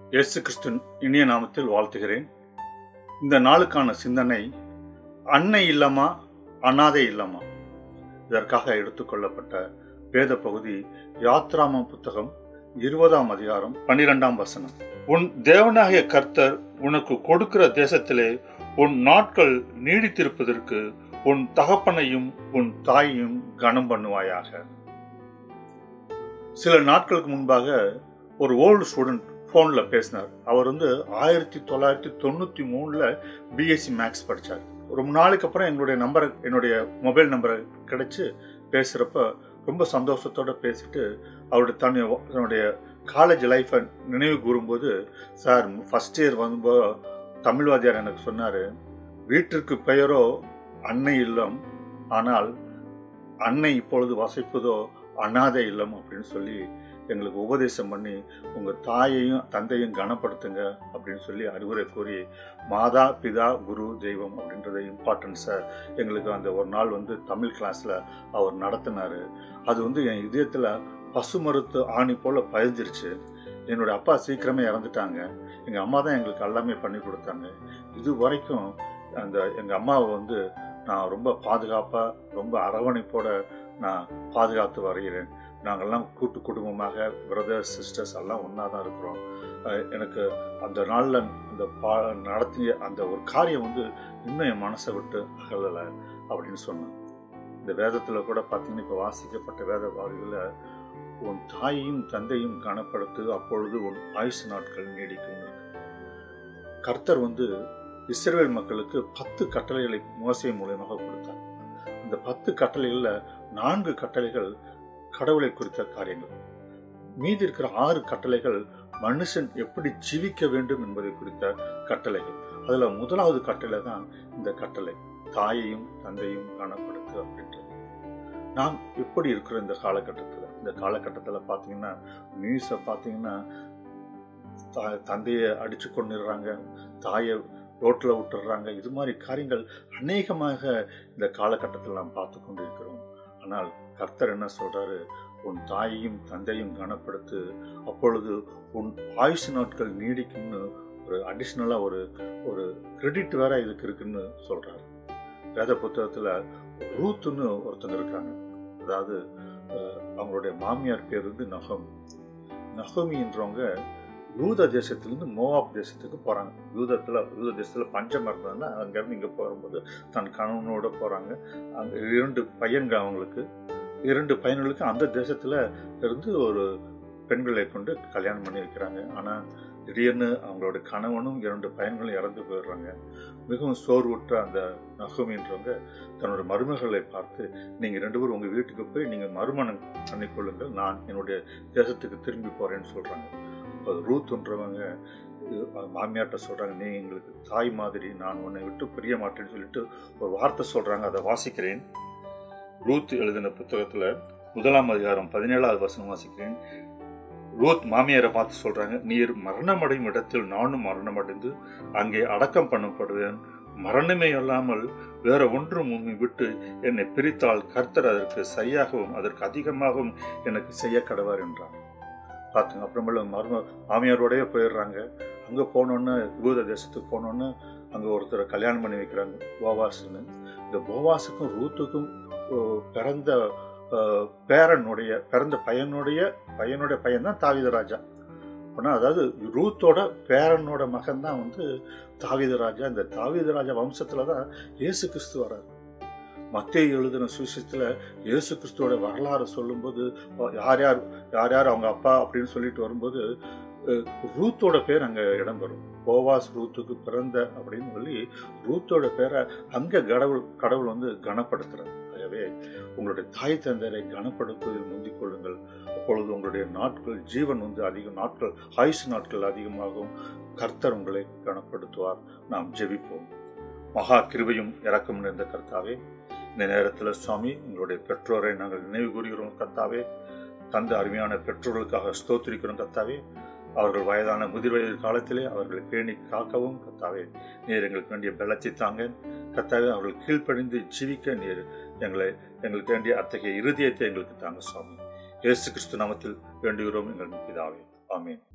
இயேசு கிறிஸ்துவின் இனிய நாமத்தில் வாழ்த்துகிறேன் இந்த நாளுக்கான சிந்தனை அன்னை இல்லமா அனாதை இல்லமா இதற்காக எடுத்துக்கொள்ளப்பட்ட வேத பகுதி யாத்ராம புத்தகம் இருபதாம் அதிகாரம் பன்னிரெண்டாம் வசனம் உன் தேவனாகிய கர்த்தர் உனக்கு கொடுக்கிற தேசத்திலே உன் நாட்கள் நீடித்திருப்பதற்கு உன் தகப்பனையும் உன் தாயையும் கனம் பண்ணுவாயாக சில நாட்களுக்கு முன்பாக ஒரு ஓல்டு ஸ்டூடெண்ட் ஃபோனில் பேசினார் அவர் வந்து ஆயிரத்தி தொள்ளாயிரத்தி தொண்ணூற்றி மூணில் பிஎஸ்சி மேக்ஸ் படித்தார் ரொம்ப நாளைக்கு அப்புறம் எங்களுடைய நம்பரை என்னுடைய மொபைல் நம்பரை கிடைச்சி பேசுகிறப்ப ரொம்ப சந்தோஷத்தோடு பேசிட்டு அவருடைய தன்னை தன்னுடைய காலேஜ் லைஃப்பை நினைவு கூறும்போது சார் ஃபஸ்ட் இயர் வரும்போது தமிழ்வாதியார் எனக்கு சொன்னார் வீட்டிற்கு பெயரோ அன்னை இல்லம் ஆனால் அன்னை இப்பொழுது வசிப்பதோ அனாதை இல்லம் அப்படின்னு சொல்லி எங்களுக்கு உபதேசம் பண்ணி உங்கள் தாயையும் தந்தையும் கனப்படுத்துங்க அப்படின்னு சொல்லி அறிவுரை கூறி மாதா பிதா குரு தெய்வம் அப்படின்றத இம்பார்ட்டன்ஸை எங்களுக்கு அந்த ஒரு நாள் வந்து தமிழ் கிளாஸில் அவர் நடத்தினார் அது வந்து என் இதயத்தில் பசு மருத்து ஆணி போல் பதிஞ்சிருச்சு என்னோடய அப்பா சீக்கிரமே இறந்துட்டாங்க எங்கள் அம்மா தான் எங்களுக்கு எல்லாமே பண்ணி கொடுத்தாங்க இது வரைக்கும் அந்த எங்கள் அம்மாவை வந்து நான் ரொம்ப பாதுகாப்பாக ரொம்ப அரவணைப்போட நான் பாதுகாத்து வருகிறேன் நாங்கள்லாம் கூட்டு குடும்பமாக பிரதர்ஸ் சிஸ்டர்ஸ் எல்லாம் ஒன்றா தான் இருக்கிறோம் எனக்கு அந்த நாளில் அந்த பா நடத்திய அந்த ஒரு காரியம் வந்து இன்னும் என் மனசை விட்டு அகலலை அப்படின்னு சொன்னேன் இந்த வேதத்தில் கூட பார்த்தீங்கன்னா இப்போ வாசிக்கப்பட்ட வேத பாதைகளில் உன் தாயையும் தந்தையும் கனப்படுத்து அப்பொழுது உன் ஆயுசு நாட்கள் நீடிக்கும் கர்த்தர் வந்து இஸ்ரேல் மக்களுக்கு பத்து கட்டளைகளை மோசை மூலயமாக கொடுத்தார் இந்த பத்து கட்டளைகளில் நான்கு கட்டளைகள் கடவுளை குறித்த காரியங்கள் மீதி இருக்கிற ஆறு கட்டளைகள் மனுஷன் எப்படி ஜீவிக்க வேண்டும் என்பதை குறித்த கட்டளைகள் அதுல முதலாவது கட்டளை தான் இந்த கட்டளை தாயையும் தந்தையும் காணப்படுத்து அப்படின்றது நாம் எப்படி இருக்கிற இந்த காலகட்டத்தில் இந்த காலகட்டத்தில் பார்த்தீங்கன்னா நியூஸை பார்த்தீங்கன்னா தந்தையை அடிச்சு கொண்டுடுறாங்க தாயை ரோட்டில் விட்டுடுறாங்க இது மாதிரி காரியங்கள் அநேகமாக இந்த காலகட்டத்தில் நாம் பார்த்து கொண்டு இருக்கிறோம் ஆனால் கர்த்தர் என்ன சொல்றாரு உன் தாயையும் தந்தையும் கனப்படுத்து அப்பொழுது உன் ஆயுசு நாட்கள் நீடிக்கும்னு ஒரு அடிஷ்னலாக ஒரு ஒரு கிரெடிட் வேற இதுக்கு இருக்குன்னு சொல்றாரு வேத புத்தகத்தில் ரூத்துன்னு ஒருத்தங்க இருக்காங்க அதாவது அவங்களுடைய மாமியார் பேர் வந்து நகம் நகமின்றவங்க யூத தேசத்திலிருந்து மோவாப் தேசத்துக்கு போகிறாங்க யூதத்தில் யூத தேசத்தில் பஞ்சம் இருந்ததுன்னா அங்கேருந்து இங்கே போகும்போது தன் கணவனோட போகிறாங்க அங்கே இரண்டு பையன்கள் அவங்களுக்கு இரண்டு பையன்களுக்கு அந்த தேசத்தில் இருந்து ஒரு பெண்களை கொண்டு கல்யாணம் பண்ணி வைக்கிறாங்க ஆனால் திடீர்னு அவங்களோட கணவனும் இரண்டு பையன்களும் இறந்து போயிடுறாங்க மிகவும் சோர்வுற்ற அந்த நகுமின்றவங்க தன்னோட மருமகளை பார்த்து நீங்கள் ரெண்டு பேரும் உங்கள் வீட்டுக்கு போய் நீங்கள் மறுமணம் பண்ணிக்கொள்ளுங்கள் நான் என்னுடைய தேசத்துக்கு திரும்பி போகிறேன்னு சொல்கிறாங்க இப்போ ரூத்ன்றவங்க மாமியார்கிட்ட சொல்கிறாங்க நீ எங்களுக்கு தாய் மாதிரி நான் உன்னை விட்டு பிரிய மாட்டேன்னு சொல்லிட்டு ஒரு வார்த்தை சொல்கிறாங்க அதை வாசிக்கிறேன் ரூத் எழுதின புத்தகத்தில் முதலாம் அதிகாரம் பதினேழாவது வசனம் வாசிக்கிறேன் ரூத் மாமியாரை பார்த்து சொல்றாங்க நீர் மரணமடையும் இடத்தில் நானும் மரணமடைந்து அங்கே அடக்கம் பண்ணப்படுவேன் மரணமே அல்லாமல் வேற ஒன்றும் உண்மை விட்டு என்னை பிரித்தால் கர்த்தர் அதற்கு சரியாகவும் அதற்கு அதிகமாகவும் எனக்கு செய்ய கடவார் என்றார் பார்த்துங்க அப்புறமேல மரும மாமியாரோடய போயிடுறாங்க அங்கே போனோன்னு யூத தேசத்துக்கு போனோன்னு அங்கே ஒருத்தரை கல்யாணம் பண்ணி வைக்கிறாங்க போவாஸ்ன்னு இந்த போவாஸுக்கும் ரூத்துக்கும் பிறந்த பேரனுடைய பிறந்த பையனுடைய பையனுடைய பையன் தான் தாவிதராஜா அப்படின்னா அதாவது ரூத்தோட பேரனோட மகன் தான் வந்து தாவிதராஜா இந்த தாவிதராஜா வம்சத்தில் தான் இயேசு கிறிஸ்து வர்றார் மத்திய எழுதின சுவிசத்தில் இயேசு கிறிஸ்துவோட வரலாறு சொல்லும்போது யார் யார் யார் யார் அவங்க அப்பா அப்படின்னு சொல்லிட்டு வரும்போது ரூத்தோட பேர் அங்கே இடம் வரும் போவாஸ் ரூத்துக்கு பிறந்த அப்படின்னு சொல்லி ரூத்தோட பேரை அங்கே கடவுள் கடவுள் வந்து கனப்படுத்துறாரு ஆகவே உங்களுடைய தாய் தந்தையரை கனப்படுத்துவதில் முந்திக் கொள்ளுங்கள் அப்பொழுது உங்களுடைய நாட்கள் ஜீவன் வந்து அதிக நாட்கள் ஆயுசு நாட்கள் அதிகமாகும் கர்த்தர் உங்களை கனப்படுத்துவார் நாம் ஜெபிப்போம் மகா கிருபையும் இறக்கம் நிறைந்த கர்த்தாவே இந்த நேரத்தில் சுவாமி உங்களுடைய பெற்றோரை நாங்கள் நினைவு கூறுகிறோம் கர்த்தாவே தந்த அருமையான பெற்றோர்களுக்காக ஸ்தோத்திரிக்கிறோம் கர்த்தாவே அவர்கள் வயதான முதிர் வயது காலத்திலே அவர்களை பேணி காக்கவும் கத்தாவே நீர் எங்களுக்கு வேண்டிய பலத்தை தாங்க கத்தாவே அவர்கள் கீழ்ப்படிந்து ஜீவிக்க நீர் எங்களை எங்களுக்கு வேண்டிய அத்தகைய இருதயத்தை எங்களுக்கு தாங்க சுவாமி இயேசு கிறிஸ்து நாமத்தில் வேண்டுகிறோம் எங்கள் பிதாவே ஆமீன்